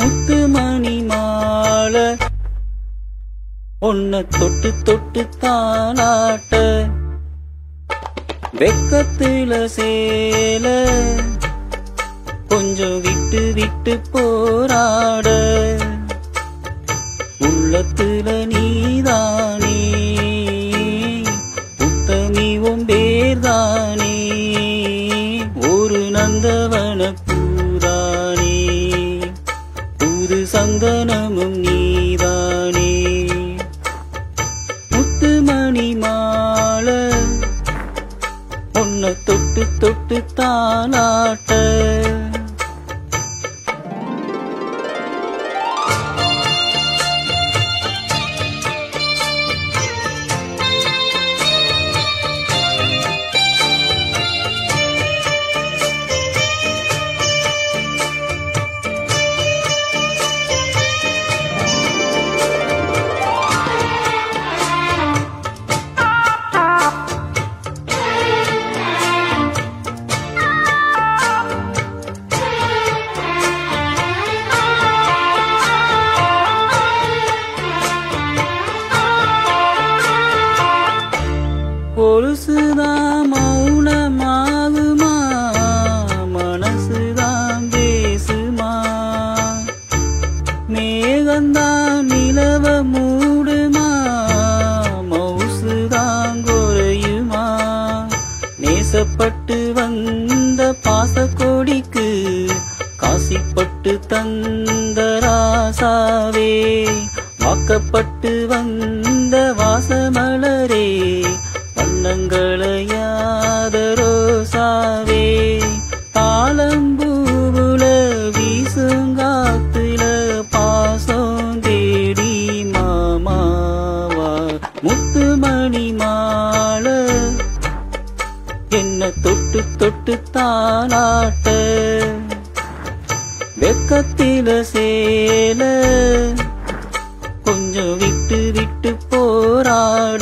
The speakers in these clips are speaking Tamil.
முத்து மணி மாலை உன்னை தொட்டு தொட்டு தாளாட்ட வெக்கத்துல சேல கொஞ்சம் விட்டு விட்டு போராட உள்ளத்துல நீதானே உத்தமி பேர்தானே ஒரு நந்தவன பூரானே புது சந்தனமும் நீதானே முத்துமணி மாலை உன்னை தொட்டு தொட்டு தாளாட்ட கொலுசுதான் மௌனமாகுமா மனசுதான் பேசுமா மேகந்தான் நிலவ மூடுமா மவுசுதான் குறையுமா நேசப்பட்டு வந்த பாசக்கோடிக்கு காசிப்பட்டு தந்த ராசாவே வாக்கப்பட்டு வந்த வாசமலரே வண்ணங்களையாத ரோசாவே தாளம்பூவுல வீசுங்காத்துல பாசம் தேடி மாமாவா முத்துமணி மாலை என்ன தொட்டு தொட்டு தாளாட்ட வெக்கத்தில சேல கொஞ்சம் விட்டு விட்டு போராட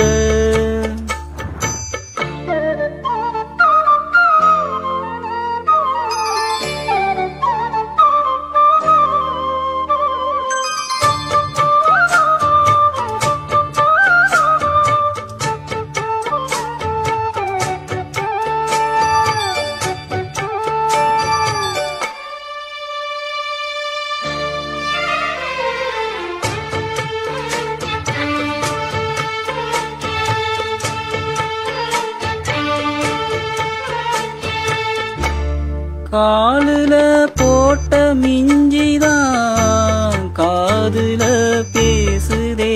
காலுல போட்ட மிஞ்சிதான் காதுல பேசுதே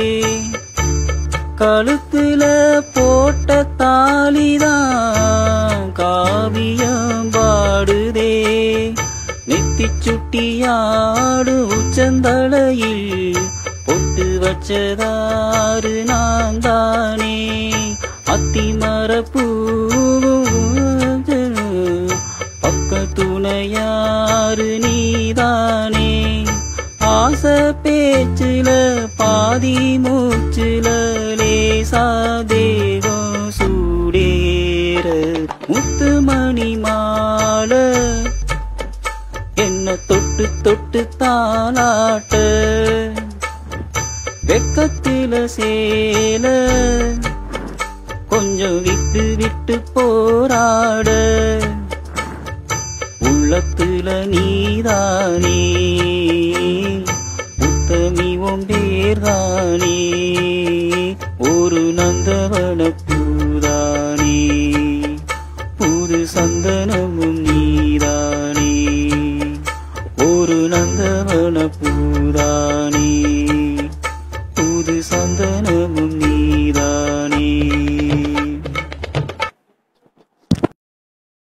கழுத்துல போட்ட தாலிதான் காவியம் பாடுதே நெத்தி சுட்டியாடு உச்சந்தலையில் பொட்டு வச்சதாறு நான் தானே அத்திமர பக்க துணையாறு நீதானே ஆசை பேச்சுல பாதி மூச்சுல லேசா தேகம் சூடேற முத்துமணி மாலை என்ன தொட்டு தொட்டு தாளாட்ட வெக்கத்தில சேல கொஞ்சம் விட்டு விட்டு போராட உள்ளத்துல நீதானே உத்தமி உன் பேர்தானே ஒரு நந்தவன